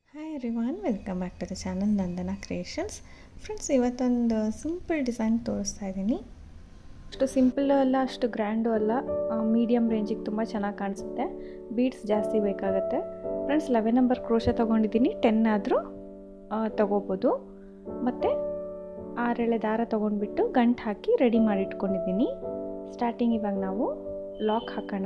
hi everyone welcome back to the channel Nandana creations friends ಇವತ್ತೊಂದು simple design ತೋರಿಸ್ತಾ ಇದ್ದೀನಿ ಅಷ್ಟು ಸಿಂಪಲ್ಲು ಅಲ್ಲ ಅಷ್ಟು ಗ್ರ್ಯಾಂಡು ಅಲ್ಲ ಮೀಡಿಯಮ್ ರೇಂಜಿಗೆ ತುಂಬ ಚೆನ್ನಾಗಿ ಕಾಣಿಸುತ್ತೆ ಬೀಡ್ಸ್ ಜಾಸ್ತಿ ಬೇಕಾಗುತ್ತೆ ಫ್ರೆಂಡ್ಸ್ ಲೆವೆನ್ ನಂಬರ್ ಕ್ರೋಶ ತೊಗೊಂಡಿದ್ದೀನಿ ಟೆನ್ ಆದರೂ ತೊಗೋಬೋದು ಮತ್ತು ಆರೆಳೆ ದಾರ ತೊಗೊಂಡ್ಬಿಟ್ಟು ಗಂಟು ಹಾಕಿ ರೆಡಿ ಮಾಡಿ ಇಟ್ಕೊಂಡಿದ್ದೀನಿ ಸ್ಟಾರ್ಟಿಂಗ್ ಇವಾಗ ನಾವು ಲಾಕ್ ಹಾಕೋಣ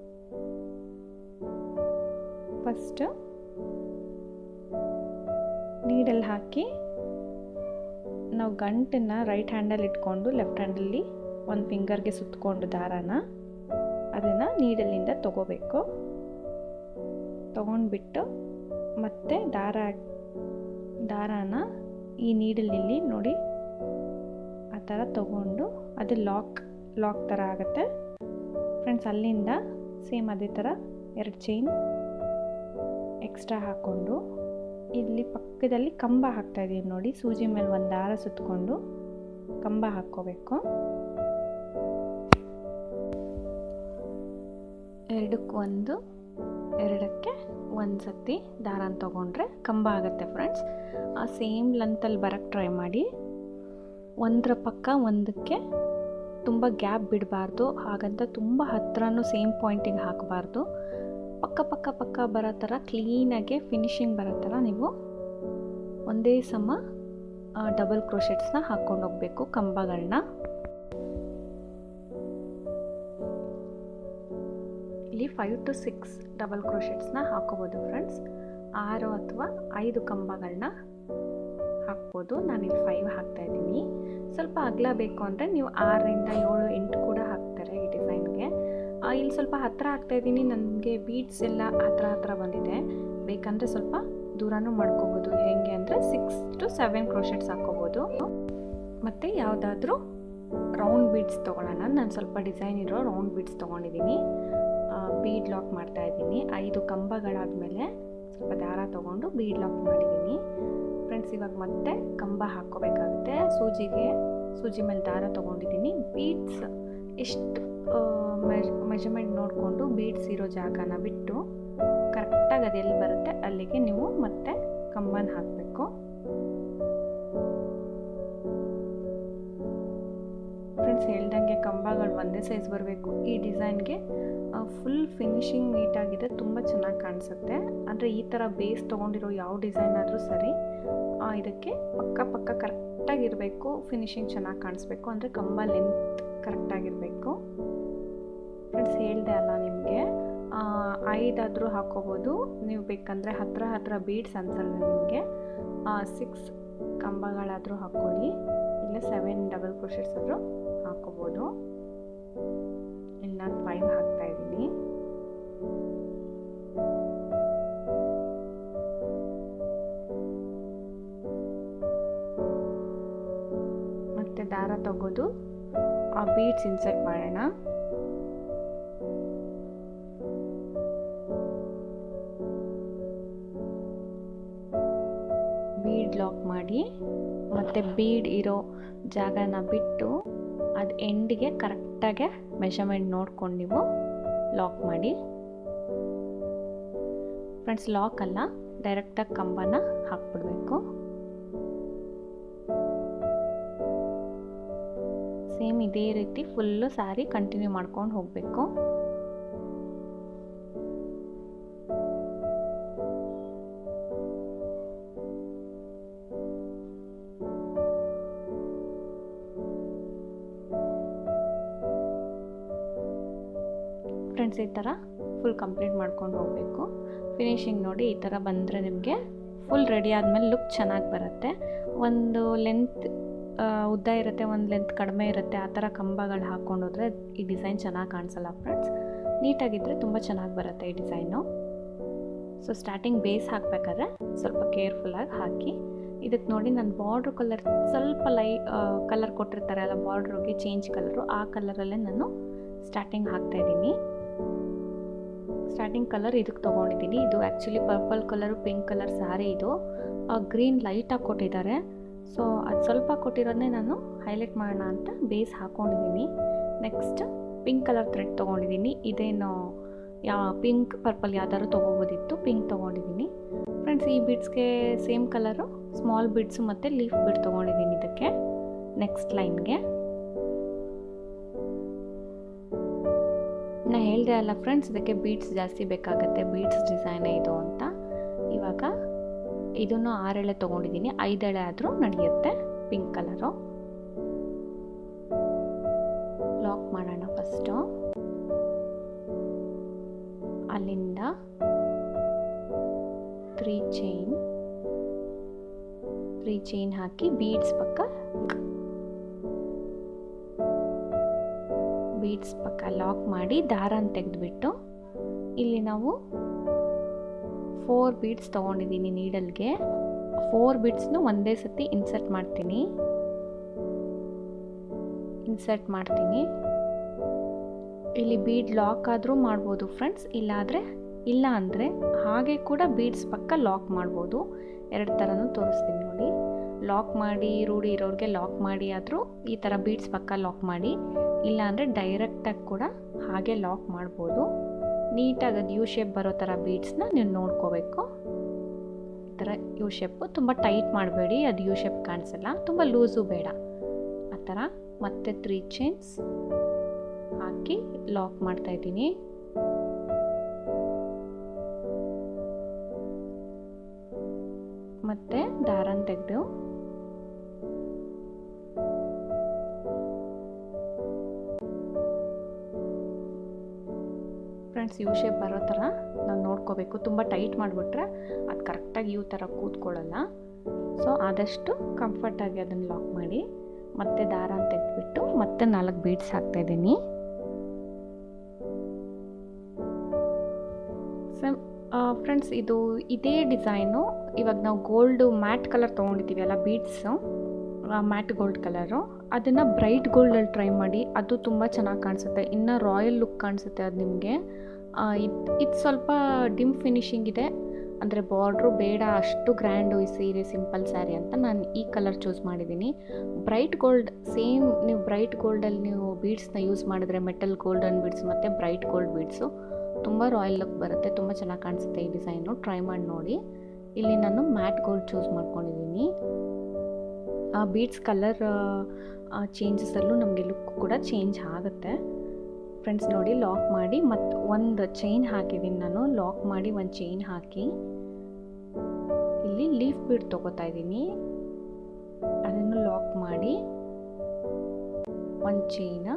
ಫಸ್ಟ್ ನೀಡಲ್ಲಿ ಹಾಕಿ ನಾವು ಗಂಟನ್ನು ರೈಟ್ ಹ್ಯಾಂಡಲ್ಲಿ ಇಟ್ಕೊಂಡು ಲೆಫ್ಟ್ ಹ್ಯಾಂಡಲ್ಲಿ ಒಂದು ಫಿಂಗರ್ಗೆ ಸುತ್ತಕೊಂಡು ದಾರಾನ ಅದನ್ನು ನೀಡಲ್ಲಿಂದ ತಗೋಬೇಕು ತಗೊಂಡ್ಬಿಟ್ಟು ಮತ್ತೆ ದಾರ ದಾರಾನ ಈ ನೀಡಲಲ್ಲಿ ನೋಡಿ ಆ ಥರ ತಗೊಂಡು ಅದು ಲಾಕ್ ಲಾಕ್ ಥರ ಆಗುತ್ತೆ ಫ್ರೆಂಡ್ಸ್ ಅಲ್ಲಿಂದ ಸೇಮ್ ಅದೇ ಥರ ಎರಡು ಚೈನ್ ಎಕ್ಸ್ಟ್ರಾ ಹಾಕ್ಕೊಂಡು ಇಲ್ಲಿ ಪಕ್ಕದಲ್ಲಿ ಕಂಬ ಹಾಕ್ತಾ ಇದೀವಿ ನೋಡಿ ಸೂಜಿ ಮೇಲೆ ಒಂದು ದಾರ ಸುತ್ತಕೊಂಡು ಕಂಬ ಹಾಕ್ಕೋಬೇಕು ಎರಡಕ್ಕೆ ಒಂದು ಎರಡಕ್ಕೆ ಒಂದು ಸತಿ ದಾರನ ತೊಗೊಂಡ್ರೆ ಕಂಬ ಆಗುತ್ತೆ ಫ್ರೆಂಡ್ಸ್ ಆ ಸೇಮ್ ಲೆಂತಲ್ಲಿ ಬರೋಕ್ಕೆ ಟ್ರೈ ಮಾಡಿ ಒಂದರ ಪಕ್ಕ ಒಂದಕ್ಕೆ ತುಂಬ ಗ್ಯಾಪ್ ಬಿಡಬಾರ್ದು ಹಾಗಂತ ತುಂಬ ಹತ್ರನೂ ಸೇಮ್ ಪಾಯಿಂಟಿಗೆ ಹಾಕಬಾರ್ದು ಪಕ್ಕ ಪಕ್ಕ ಪಕ್ಕ ಬರೋ ಥರ ಕ್ಲೀನಾಗೆ ಫಿನಿಶಿಂಗ್ ಬರೋ ಥರ ನೀವು ಒಂದೇ ಸಮ ಡಬಲ್ ಕ್ರೋಶೆಟ್ಸ್ನ ಹಾಕ್ಕೊಂಡು ಹೋಗಬೇಕು ಕಂಬಗಳನ್ನ ಇಲ್ಲಿ ಫೈವ್ ಟು ಸಿಕ್ಸ್ ಡಬಲ್ ಕ್ರೋಶೆಟ್ಸ್ನ ಹಾಕೋಬೋದು ಫ್ರೆಂಡ್ಸ್ ಆರು ಅಥವಾ ಐದು ಕಂಬಗಳನ್ನ ಹಾಕ್ಬೋದು ನಾನಿಲ್ಲಿ ಫೈವ್ ಹಾಕ್ತಾ ಇದ್ದೀನಿ ಸ್ವಲ್ಪ ಅಗಲ ಬೇಕು ಅಂದರೆ ನೀವು ಆರರಿಂದ ಏಳು ಎಂಟು ಕೂಡ ಹಾಕ್ತಾರೆ ಈ ಡಿಸೈನ್ಗೆ ಇಲ್ಲಿ ಸ್ವಲ್ಪ ಹತ್ತಿರ ಆಗ್ತಾ ಇದ್ದೀನಿ ನನಗೆ ಬೀಡ್ಸ್ ಎಲ್ಲ ಹತ್ರ ಹತ್ರ ಬಂದಿದೆ ಬೇಕಂದರೆ ಸ್ವಲ್ಪ ದೂರನೂ ಮಾಡ್ಕೋಬೋದು ಹೇಗೆ ಅಂದರೆ ಸಿಕ್ಸ್ ಟು ಸೆವೆನ್ ಕ್ರೋಶೆಟ್ಸ್ ಹಾಕ್ಕೋಬೋದು ಮತ್ತು ಯಾವುದಾದ್ರೂ ರೌಂಡ್ ಬೀಡ್ಸ್ ತೊಗೊಳ್ಳೋಣ ನಾನು ಸ್ವಲ್ಪ ಡಿಸೈನ್ ಇರೋ ರೌಂಡ್ ಬೀಡ್ಸ್ ತೊಗೊಂಡಿದ್ದೀನಿ ಬೀಡ್ ಲಾಕ್ ಮಾಡ್ತಾ ಇದ್ದೀನಿ ಐದು ಕಂಬಗಳಾದಮೇಲೆ ಸ್ವಲ್ಪ ದಾರ ತೊಗೊಂಡು ಬೀಡ್ ಲಾಕ್ ಮಾಡಿದ್ದೀನಿ ಫ್ರೆಂಡ್ಸ್ ಇವಾಗ ಮತ್ತೆ ಕಂಬ ಹಾಕ್ಕೋಬೇಕಾಗುತ್ತೆ ಸೂಜಿಗೆ ಸೂಜಿ ಮೇಲೆ ದಾರ ತೊಗೊಂಡಿದ್ದೀನಿ ಬೀಡ್ಸ್ ಎಷ್ಟು ಮೆಜರ್ಮೆಂಟ್ ನೋಡಿಕೊಂಡು ಬೀಡ್ಸ್ ಇರೋ ಜಾಗನ ಬಿಟ್ಟು ಕರೆಕ್ಟಾಗಿ ಅದು ಎಲ್ಲಿ ಬರುತ್ತೆ ಅಲ್ಲಿಗೆ ನೀವು ಮತ್ತೆ ಕಂಬನ ಹಾಕಬೇಕು ಫ್ರೆಂಡ್ಸ್ ಹೇಳ್ದಂಗೆ ಕಂಬಗಳು ಒಂದೇ ಸೈಜ್ ಬರಬೇಕು ಈ ಡಿಸೈನ್ಗೆ ಫುಲ್ ಫಿನಿಶಿಂಗ್ ನೀಟಾಗಿದೆ ತುಂಬ ಚೆನ್ನಾಗಿ ಕಾಣಿಸುತ್ತೆ ಅಂದರೆ ಈ ಥರ ಬೇಸ್ ತೊಗೊಂಡಿರೋ ಯಾವ ಡಿಸೈನ್ ಆದರೂ ಸರಿ ಇದಕ್ಕೆ ಪಕ್ಕ ಪಕ್ಕ ಕರೆಕ್ಟಾಗಿರಬೇಕು ಫಿನಿಶಿಂಗ್ ಚೆನ್ನಾಗಿ ಕಾಣಿಸ್ಬೇಕು ಅಂದರೆ ಕಂಬ ಲೆಂತ್ ಕರೆಕ್ಟಾಗಿರಬೇಕು ಫ್ರೆಂಡ್ಸ್ ಹೇಳಿದೆ ಅಲ್ಲ ನಿಮಗೆ ಐದಾದರೂ ಹಾಕೋಬೋದು ನೀವು ಬೇಕಂದರೆ ಹತ್ರ ಹತ್ರ ಬೀಡ್ಸ್ ಅನ್ಸಲ್ಲ ನಿಮಗೆ ಸಿಕ್ಸ್ ಕಂಬಗಳಾದರೂ ಹಾಕ್ಕೊಳ್ಳಿ ಇಲ್ಲ ಸೆವೆನ್ ಡಬಲ್ ಕ್ರೋಶೆಟ್ಸ್ ಆದರೂ ಹಾಕೋಬೋದು ಇಲ್ಲಿ ನಾನು ಫೈವ್ ಹಾಕ್ತಾ ಇದ್ದೀನಿ ಮತ್ತೆ ದಾರ ತಗೋದು ಆ ಬೀಡ್ಸ್ ಇನ್ಸರ್ಟ್ ಮಾಡೋಣ ಬೀಡ್ ಲಾಕ್ ಮಾಡಿ ಮತ್ತು ಬೀಡ್ ಇರೋ ಜಾಗನ ಬಿಟ್ಟು ಅದು ಎಂಡಿಗೆ ಕರೆಕ್ಟಾಗೆ ಮೆಷರ್ಮೆಂಟ್ ನೋಡ್ಕೊಂಡು ನೀವು ಲಾಕ್ ಮಾಡಿ ಫ್ರೆಂಡ್ಸ್ ಲಾಕ್ ಅಲ್ಲ ಡೈರೆಕ್ಟಾಗಿ ಕಂಬನ ಹಾಕ್ಬಿಡ್ಬೇಕು ಸೇಮ್ ಇದೇ ರೀತಿ ಫುಲ್ಲು ಸ್ಯಾರಿ ಕಂಟಿನ್ಯೂ ಮಾಡ್ಕೊಂಡು ಹೋಗಬೇಕು ಫ್ರೆಂಡ್ಸ್ ಈ ಥರ ಫುಲ್ ಕಂಪ್ಲೀಟ್ ಮಾಡ್ಕೊಂಡು ಹೋಗಬೇಕು ಫಿನಿಶಿಂಗ್ ನೋಡಿ ಈ ಥರ ಬಂದರೆ ನಿಮಗೆ ಫುಲ್ ರೆಡಿ ಆದಮೇಲೆ ಲುಕ್ ಚೆನ್ನಾಗಿ ಬರುತ್ತೆ ಒಂದು ಲೆಂತ್ ಉದ್ದ ಇರುತ್ತೆ ಒಂದು ಲೆಂತ್ ಕಡಿಮೆ ಇರುತ್ತೆ ಆ ಥರ ಕಂಬಗಳು ಹಾಕ್ಕೊಂಡು ಹೋದರೆ ಈ ಡಿಸೈನ್ ಚೆನ್ನಾಗಿ ಕಾಣಿಸಲ್ಲ ಫ್ರೆಂಡ್ಸ್ ನೀಟಾಗಿದ್ದರೆ ತುಂಬ ಚೆನ್ನಾಗಿ ಬರುತ್ತೆ ಈ ಡಿಸೈನು ಸೊ ಸ್ಟಾರ್ಟಿಂಗ್ ಬೇಸ್ ಹಾಕಬೇಕಾದ್ರೆ ಸ್ವಲ್ಪ ಕೇರ್ಫುಲ್ಲಾಗಿ ಹಾಕಿ ಇದಕ್ಕೆ ನೋಡಿ ನಾನು ಬಾರ್ಡ್ರ್ ಕಲರ್ ಸ್ವಲ್ಪ ಲೈ ಕಲರ್ ಕೊಟ್ಟಿರ್ತಾರೆ ಅಲ್ಲ ಬಾರ್ಡ್ರಿಗೆ ಚೇಂಜ್ ಕಲರು ಆ ಕಲರಲ್ಲೇ ನಾನು ಸ್ಟಾರ್ಟಿಂಗ್ ಹಾಕ್ತಾಯಿದ್ದೀನಿ ಸ್ಟಾರ್ಟಿಂಗ್ ಕಲರ್ ಇದಕ್ಕೆ ತೊಗೊಂಡಿದ್ದೀನಿ ಇದು actually purple colour pink colour sari ಇದು ಗ್ರೀನ್ ಲೈಟಾಗಿ ಕೊಟ್ಟಿದ್ದಾರೆ ಸೊ ಅದು ಸ್ವಲ್ಪ ಕೊಟ್ಟಿರೋದನ್ನೇ ನಾನು ಹೈಲೈಟ್ ಮಾಡೋಣ ಅಂತ ಬೇಸ್ ಹಾಕ್ಕೊಂಡಿದ್ದೀನಿ ನೆಕ್ಸ್ಟ್ ಪಿಂಕ್ ಕಲರ್ ಥ್ರೆಡ್ ತೊಗೊಂಡಿದ್ದೀನಿ ಇದೇನು ಯಾ ಪಿಂಕ್ ಪರ್ಪಲ್ ಯಾವ್ದಾದ್ರು ತೊಗೋಬೋದಿತ್ತು ಪಿಂಕ್ ತೊಗೊಂಡಿದ್ದೀನಿ ಫ್ರೆಂಡ್ಸ್ ಈ ಬೀಡ್ಸ್ಗೆ ಸೇಮ್ ಕಲರು ಸ್ಮಾಲ್ ಬೀಡ್ಸು ಮತ್ತು ಲೀಫ್ ಬೀಡ್ ತೊಗೊಂಡಿದ್ದೀನಿ ಇದಕ್ಕೆ ನೆಕ್ಸ್ಟ್ ಲೈನ್ಗೆ ನಾ ಹೇಳಿದೆ ಅಲ್ಲ ಫ್ರೆಂಡ್ಸ್ ಇದಕ್ಕೆ ಬೀಡ್ಸ್ ಜಾಸ್ತಿ ಬೇಕಾಗತ್ತೆ ಬೀಡ್ಸ್ ಡಿಸೈನೇ ಇದು ಅಂತ ಇವಾಗ ಇದನ್ನು ಆರೆಳೆ ತೊಗೊಂಡಿದ್ದೀನಿ ಐದೆಳೆ ಆದರೂ ನಡೆಯುತ್ತೆ ಪಿಂಕ್ ಕಲರು ಲಾಕ್ ಮಾಡೋಣ ಫಸ್ಟು ಅಲ್ಲಿಂದ ತ್ರೀ ಚೈನ್ ತ್ರೀ ಚೈನ್ ಹಾಕಿ ಬೀಡ್ಸ್ ಪಕ್ಕ ಬೀಡ್ಸ್ ಪಕ್ಕ ಲಾಕ್ ಮಾಡಿ ದಾರನ ತೆಗೆದುಬಿಟ್ಟು ಇಲ್ಲಿ ನಾವು ಫೋರ್ ಬೀಡ್ಸ್ ತೊಗೊಂಡಿದ್ದೀನಿ ನೀಡಲ್ಗೆ ಫೋರ್ ಬೀಡ್ಸ್ನು ಒಂದೇ ಸತಿ ಇನ್ಸರ್ಟ್ ಮಾಡ್ತೀನಿ ಇನ್ಸರ್ಟ್ ಮಾಡ್ತೀನಿ ಇಲ್ಲಿ ಬೀಡ್ ಲಾಕ್ ಆದರೂ ಮಾಡ್ಬೋದು ಫ್ರೆಂಡ್ಸ್ ಇಲ್ಲಾದರೆ ಇಲ್ಲ ಅಂದರೆ ಹಾಗೆ ಕೂಡ ಬೀಡ್ಸ್ ಪಕ್ಕ ಲಾಕ್ ಮಾಡ್ಬೋದು ಎರಡು ಥರನೂ ತೋರಿಸ್ತೀನಿ ನೋಡಿ ಲಾಕ್ ಮಾಡಿ ರೂಢಿ ಇರೋರಿಗೆ ಲಾಕ್ ಮಾಡಿ ಆದರೂ ಈ ಥರ ಬೀಡ್ಸ್ ಪಕ್ಕ ಲಾಕ್ ಮಾಡಿ ಇಲ್ಲ ಅಂದರೆ ಡೈರೆಕ್ಟಾಗಿ ಕೂಡ ಹಾಗೆ ಲಾಕ್ ಮಾಡ್ಬೋದು ನೀಟಾಗಿ ಅದು ಯು ಶೇಪ್ ಬರೋ ಥರ ಬೀಡ್ಸ್ನ ನೀವು ನೋಡ್ಕೋಬೇಕು ಈ ಥರ ಯು ಶೇಪು ತುಂಬ ಟೈಟ್ ಮಾಡಬೇಡಿ ಅದು ಯು ಶೇಪ್ ಕಾಣಿಸಲ್ಲ ತುಂಬ ಲೂಸು ಬೇಡ ಆ ಥರ ಮತ್ತೆ ತ್ರೀ ಚೈನ್ಸ್ ಹಾಕಿ ಲಾಕ್ ಮಾಡ್ತಾ ಇದ್ದೀನಿ ಮತ್ತೆ ದಾರನ ತೆಗೆದು ಫ್ರೆಂಡ್ಸ್ ಯು ಶೇಪ್ ಬರೋ ಥರ ನಾವು ನೋಡ್ಕೋಬೇಕು ತುಂಬ ಟೈಟ್ ಮಾಡಿಬಿಟ್ರೆ ಅದು ಕರೆಕ್ಟಾಗಿ ಯು ಥರ ಕೂತ್ಕೊಳ್ಳಲ್ಲ ಸೊ ಆದಷ್ಟು ಕಂಫರ್ಟಾಗಿ ಅದನ್ನು ಲಾಕ್ ಮಾಡಿ ಮತ್ತೆ ದಾರ ತೆಗೆದುಬಿಟ್ಟು ಮತ್ತೆ ನಾಲ್ಕು ಬೀಡ್ಸ್ ಹಾಕ್ತಾಯಿದ್ದೀನಿ ಸಮ್ ಫ್ರೆಂಡ್ಸ್ ಇದು ಇದೇ ಡಿಸೈನು ಇವಾಗ ನಾವು ಗೋಲ್ಡು ಮ್ಯಾಟ್ ಕಲರ್ ತೊಗೊಂಡಿದ್ದೀವಿ ಅಲ್ಲ ಬೀಡ್ಸು ಮ್ಯಾಟ್ ಗೋಲ್ಡ್ ಕಲರು ಅದನ್ನು ಬ್ರೈಟ್ ಗೋಲ್ಡಲ್ಲಿ ಟ್ರೈ ಮಾಡಿ ಅದು ತುಂಬ ಚೆನ್ನಾಗಿ ಕಾಣಿಸುತ್ತೆ ಇನ್ನು ರಾಯಲ್ ಲುಕ್ ಕಾಣಿಸುತ್ತೆ ಅದು ನಿಮಗೆ ಇದು ಇದು ಸ್ವಲ್ಪ ಡಿಮ್ ಫಿನಿಶಿಂಗ್ ಇದೆ ಅಂದರೆ ಬಾರ್ಡ್ರು ಬೇಡ ಅಷ್ಟು ಗ್ರ್ಯಾಂಡು ಈ ಸೀರೆ ಸಿಂಪಲ್ ಸ್ಯಾರಿ ಅಂತ ನಾನು ಈ ಕಲರ್ ಚೂಸ್ ಮಾಡಿದ್ದೀನಿ ಬ್ರೈಟ್ ಗೋಲ್ಡ್ ಸೇಮ್ ನೀವು ಬ್ರೈಟ್ ಗೋಲ್ಡಲ್ಲಿ ನೀವು ಬೀಡ್ಸ್ನ ಯೂಸ್ ಮಾಡಿದ್ರೆ ಮೆಟಲ್ ಗೋಲ್ಡನ್ ಬೀಡ್ಸ್ ಮತ್ತು ಬ್ರೈಟ್ ಗೋಲ್ಡ್ ಬೀಡ್ಸು ತುಂಬ ರಾಯಲ್ ಲುಕ್ ಬರುತ್ತೆ ತುಂಬ ಚೆನ್ನಾಗಿ ಕಾಣಿಸುತ್ತೆ ಈ ಡಿಸೈನು ಟ್ರೈ ಮಾಡಿ ನೋಡಿ ಇಲ್ಲಿ ನಾನು ಮ್ಯಾಟ್ ಗೋಲ್ಡ್ ಚೂಸ್ ಮಾಡ್ಕೊಂಡಿದ್ದೀನಿ ಆ ಬೀಡ್ಸ್ ಕಲರ್ ಚೇಂಜಸಲ್ಲೂ ನಮಗೆ ಲುಕ್ ಕೂಡ ಚೇಂಜ್ ಆಗುತ್ತೆ ಫ್ರೆಂಡ್ಸ್ ನೋಡಿ ಲಾಕ್ ಮಾಡಿ ಮತ್ತು ಒಂದು ಚೈನ್ ಹಾಕಿದ್ದೀನಿ ನಾನು ಲಾಕ್ ಮಾಡಿ ಒಂದು ಚೈನ್ ಹಾಕಿ ಇಲ್ಲಿ ಲೀಫ್ ಬೀಡ್ ತೊಗೋತಾ ಇದ್ದೀನಿ ಅದನ್ನು ಲಾಕ್ ಮಾಡಿ ಒಂದು ಚೈನ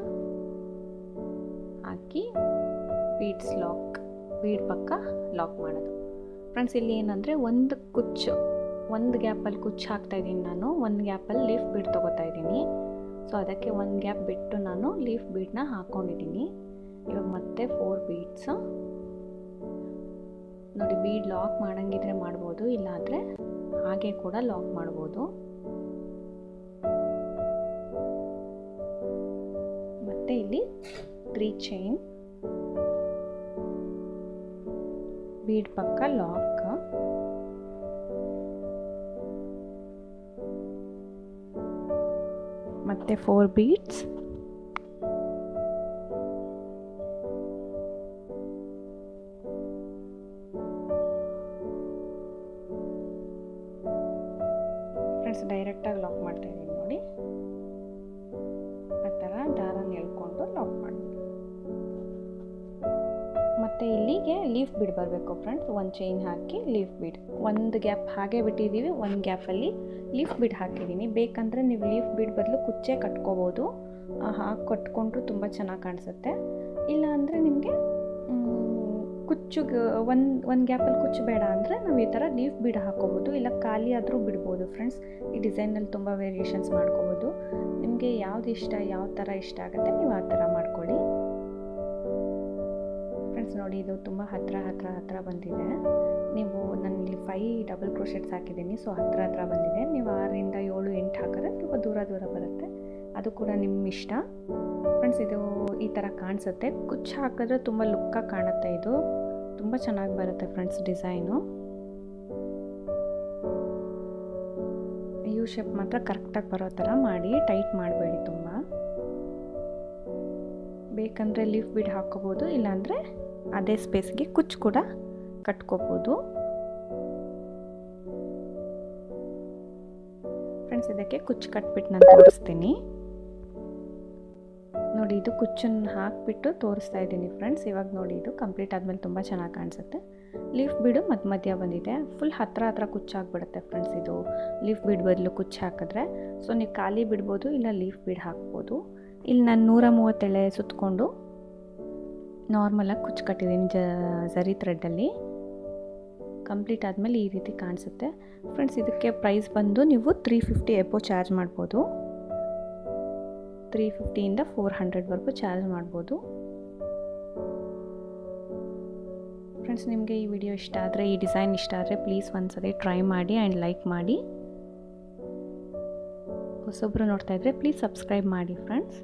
ಹಾಕಿ ಬೀಡ್ಸ್ ಲಾಕ್ ಬೀಡ್ ಪಕ್ಕ ಲಾಕ್ ಮಾಡೋದು ಫ್ರೆಂಡ್ಸ್ ಇಲ್ಲಿ ಏನಂದರೆ ಒಂದು ಕುಚ್ಚು ಒಂದು ಗ್ಯಾಪಲ್ಲಿ ಕುಚ್ಚು ಹಾಕ್ತಾಯಿದ್ದೀನಿ ನಾನು ಒಂದು ಗ್ಯಾಪಲ್ಲಿ ಲೀಫ್ ಬೀಡ್ ತೊಗೋತಾ ಇದ್ದೀನಿ ಸೊ ಅದಕ್ಕೆ ಒಂದು ಗ್ಯಾಪ್ ಬಿಟ್ಟು ನಾನು ಲೀಫ್ ಬೀಡನ್ನ ಹಾಕ್ಕೊಂಡಿದ್ದೀನಿ ಇವಾಗ ಮತ್ತೆ ಫೋರ್ ಬೀಡ್ಸು ನೋಡಿ ಬೀಡ್ ಲಾಕ್ ಮಾಡಂಗಿದ್ರೆ ಮಾಡ್ಬೋದು ಇಲ್ಲಾಂದರೆ ಹಾಗೆ ಕೂಡ ಲಾಕ್ ಮಾಡ್ಬೋದು ಮತ್ತು ಇಲ್ಲಿ ತ್ರೀ ಚೈನ್ ಬೀಡ್ ಪಕ್ಕ ಲಾಕ್ ಮತ್ತೆ ಫೋರ್ ಬೀಡ್ಸ್ ಫ್ರೆಂಡ್ಸ್ ಡೈರೆಕ್ಟಾಗಿ ಲಾಕ್ ಮಾಡ್ತಾ ಇದ್ದೀನಿ ನೋಡಿ ಆ ಥರ ದಾರನ ಎಳ್ಕೊಂಡು ಲಾಕ್ ಮಾಡಿ ಮತ್ತು ಇಲ್ಲಿಗೆ ಲೀಫ್ ಬಿಡ್ ಬರಬೇಕು ಫ್ರೆಂಡ್ಸ್ ಒಂದು ಚೈನ್ ಹಾಕಿ ಲೀಫ್ ಬಿಡ್ ಒಂದು ಗ್ಯಾಪ್ ಹಾಗೆ ಬಿಟ್ಟಿದ್ದೀವಿ ಒಂದು ಗ್ಯಾಪಲ್ಲಿ ಲೀಫ್ ಬಿಡ್ ಹಾಕಿದ್ದೀನಿ ಬೇಕಂದರೆ ನೀವು ಲೀಫ್ ಬಿಡ್ ಬದಲು ಕುಚ್ಚೆ ಕಟ್ಕೋಬೋದು ಹಾಕಿ ಕಟ್ಕೊಂಡ್ರು ತುಂಬ ಚೆನ್ನಾಗಿ ಕಾಣಿಸುತ್ತೆ ಇಲ್ಲ ಅಂದರೆ ನಿಮಗೆ ಕುಚ್ಚು ಒಂದು ಒಂದು ಗ್ಯಾಪಲ್ಲಿ ಕುಚ್ಚು ಬೇಡ ಅಂದರೆ ನಾವು ಈ ಥರ ಲೀಫ್ ಬಿಡ್ ಹಾಕೋಬೋದು ಇಲ್ಲ ಖಾಲಿ ಆದರೂ ಬಿಡ್ಬೋದು ಫ್ರೆಂಡ್ಸ್ ಈ ಡಿಸೈನಲ್ಲಿ ತುಂಬ ವೇರಿಯೇಷನ್ಸ್ ಮಾಡ್ಕೋಬೋದು ನಿಮಗೆ ಯಾವ್ದು ಇಷ್ಟ ಯಾವ ಥರ ಇಷ್ಟ ಆಗುತ್ತೆ ನೀವು ಆ ಥರ ಮಾಡ್ಕೊಳ್ಳಿ ಫ್ರೆಂಡ್ಸ್ ನೋಡಿ ಇದು ತುಂಬ ಹತ್ತಿರ ಹತ್ತಿರ ಹತ್ತಿರ ಬಂದಿದೆ ನೀವು ನಾನು ಇಲ್ಲಿ ಫೈ ಡಬಲ್ ಕ್ರೋಶೆಟ್ಸ್ ಹಾಕಿದ್ದೀನಿ ಸೊ ಹತ್ತಿರ ಹತ್ತಿರ ಬಂದಿದೆ ನೀವು ಆರರಿಂದ ಏಳು ಎಂಟು ಹಾಕಿದ್ರೆ ಸ್ವಲ್ಪ ದೂರ ದೂರ ಬರುತ್ತೆ ಅದು ಕೂಡ ನಿಮ್ಮ ಇಷ್ಟ ಫ್ರೆಂಡ್ಸ್ ಇದು ಈ ಥರ ಕಾಣಿಸುತ್ತೆ ಕುಚ್ಚು ಹಾಕಿದ್ರೆ ತುಂಬ ಲುಕ್ಕಾಗಿ ಕಾಣುತ್ತೆ ಇದು ತುಂಬ ಚೆನ್ನಾಗಿ ಬರುತ್ತೆ ಫ್ರೆಂಡ್ಸ್ ಡಿಸೈನು ಯು ಶೇಪ್ ಮಾತ್ರ ಕರೆಕ್ಟಾಗಿ ಬರೋ ಥರ ಮಾಡಿ ಟೈಟ್ ಮಾಡಬೇಡಿ ತುಂಬ ಬೇಕಂದರೆ ಲೀಫ್ ಬಿಡ್ ಹಾಕ್ಕೋಬೋದು ಇಲ್ಲಾಂದರೆ ಅದೇ ಸ್ಪೇಸ್ಗೆ ಕುಚ್ಚು ಕೂಡ ಕಟ್ಕೋಬೋದು ಫ್ರೆಂಡ್ಸ್ ಇದಕ್ಕೆ ಕುಚ್ಚು ಕಟ್ಬಿಟ್ಟು ನಾನು ತೋರಿಸ್ತೀನಿ ನೋಡಿ ಇದು ಕುಚ್ಚನ್ನು ಹಾಕಿಬಿಟ್ಟು ತೋರಿಸ್ತಾ ಇದ್ದೀನಿ ಫ್ರೆಂಡ್ಸ್ ಇವಾಗ ನೋಡಿ ಇದು ಕಂಪ್ಲೀಟ್ ಆದಮೇಲೆ ತುಂಬ ಚೆನ್ನಾಗಿ ಕಾಣಿಸುತ್ತೆ ಲೀಫ್ ಬೀಡು ಮಧ್ಯ ಮಧ್ಯ ಬಂದಿದೆ ಫುಲ್ ಹತ್ರ ಹತ್ರ ಕುಚ್ಚಾಗ್ಬಿಡುತ್ತೆ ಫ್ರೆಂಡ್ಸ್ ಇದು ಲೀಫ್ ಬೀಡ್ ಬದಲು ಕುಚ್ಚು ಹಾಕಿದ್ರೆ ಸೊ ನೀವು ಖಾಲಿ ಬಿಡ್ಬೋದು ಇಲ್ಲ ಲೀಫ್ ಬೀಡ್ ಹಾಕ್ಬೋದು ಇಲ್ಲಿ ನಾನು ನೂರ ಮೂವತ್ತೆಳೆ ಸುತ್ತಕೊಂಡು ನಾರ್ಮಲಾಗಿ ಕುಚ್ಚು ಕಟ್ಟಿದ್ದೀನಿ ಜ ಝರಿ ಥ್ರೆಡ್ಡಲ್ಲಿ ಕಂಪ್ಲೀಟ್ ಆದಮೇಲೆ ಈ ರೀತಿ ಕಾಣಿಸುತ್ತೆ ಫ್ರೆಂಡ್ಸ್ ಇದಕ್ಕೆ ಪ್ರೈಸ್ ಬಂದು ನೀವು ತ್ರೀ ಫಿಫ್ಟಿ ಎಬೋ ಚಾರ್ಜ್ ಮಾಡ್ಬೋದು ತ್ರೀ ಫಿಫ್ಟಿಯಿಂದ ಫೋರ್ ಹಂಡ್ರೆಡ್ವರೆಗೂ ಚಾರ್ಜ್ ಮಾಡ್ಬೋದು ಫ್ರೆಂಡ್ಸ್ ನಿಮಗೆ ಈ ವಿಡಿಯೋ ಇಷ್ಟ ಆದರೆ ಈ ಡಿಸೈನ್ ಇಷ್ಟ ಆದರೆ ಪ್ಲೀಸ್ ಒಂದ್ಸರಿ ಟ್ರೈ ಮಾಡಿ ಆ್ಯಂಡ್ ಲೈಕ್ ಮಾಡಿ ಹೊಸೊಬ್ಬರು ನೋಡ್ತಾ ಇದ್ದರೆ ಪ್ಲೀಸ್ ಸಬ್ಸ್ಕ್ರೈಬ್ ಮಾಡಿ ಫ್ರೆಂಡ್ಸ್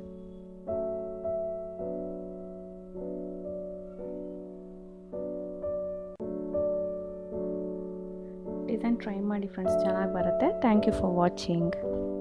ಡಿಸೈನ್ ಟ್ರೈ ಮಾಡಿ ಫ್ರೆಂಡ್ಸ್ ಚೆನ್ನಾಗಿ ಬರುತ್ತೆ ಥ್ಯಾಂಕ್ ಯು ಫಾರ್ ವಾಚಿಂಗ್